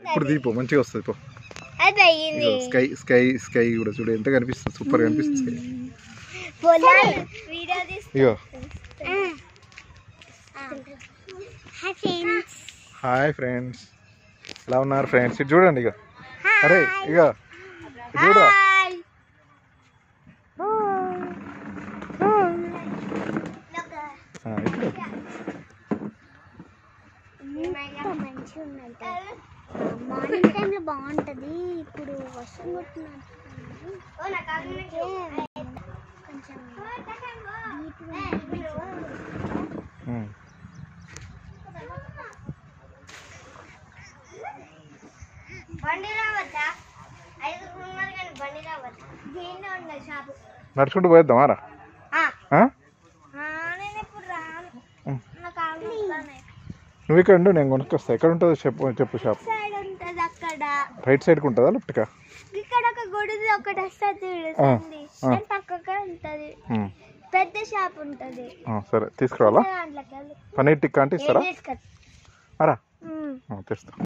ఇప్పుడు దీపో మంచిగా వస్తుంది పో అది అయ్యింది ఇగో స్కై స్కై స్కై కూడా చూడు ఎంత కనిపిస్తుంది సూపర్ కనిపిస్తుంది స్కై పొలాలు వీడియో తీసి ఇగో హాయ్ ఫ్రెండ్స్ హాయ్ ఫ్రెండ్స్ ఎలా ఉన్నారు ఫ్రెండ్స్ ఇటు చూడండి ఇక అరే ఇక ఇటు చూడరా హాయ్ ఆ, ఇటు మంచిగా ఉందంట మార్నింగ్ టైంలో బాగుంటుంది ఇప్పుడు వర్షం కొట్టినట్టు కొంచెం ఉమ్. బండి రావద్దా ఐదుగురు ఉన్నారు కానీ బండి రావద్దా దీన్నే ఉన్నది షాపు నడుచుకుంటూ పోయేద్దామా రా ఆ? నేను ఇప్పుడు రాను ఉమ్. నా కాళ్ళు నొస్తున్నాయి. నువ్వు ఇక్కడ ఉండు నేను కొనుక్కొస్తా ఎక్కడ ఉంటుందో చెప్పు చెప్పు షాప్ సైడ్ ఉంటది అక్కడ రైట్ సైడ్కి ఉంటుందా లెఫ్ట్కా ఇక్కడ ఒక గుడిది ఒకటి వస్తుంది ఆ, చూడండి ఆ. దాని పక్కకే ఉంటది ఉమ్. పెద్ద షాప్ ఉంటది ఆ, సరే తీసుకురావాలా దాంట్లోకి వెళ్ళి పన్నీర్ టిక్కా అంటే ఇస్తారా ఏం తీసుకొచ్చి- అరా ఉమ్. ఆ, తెస్తా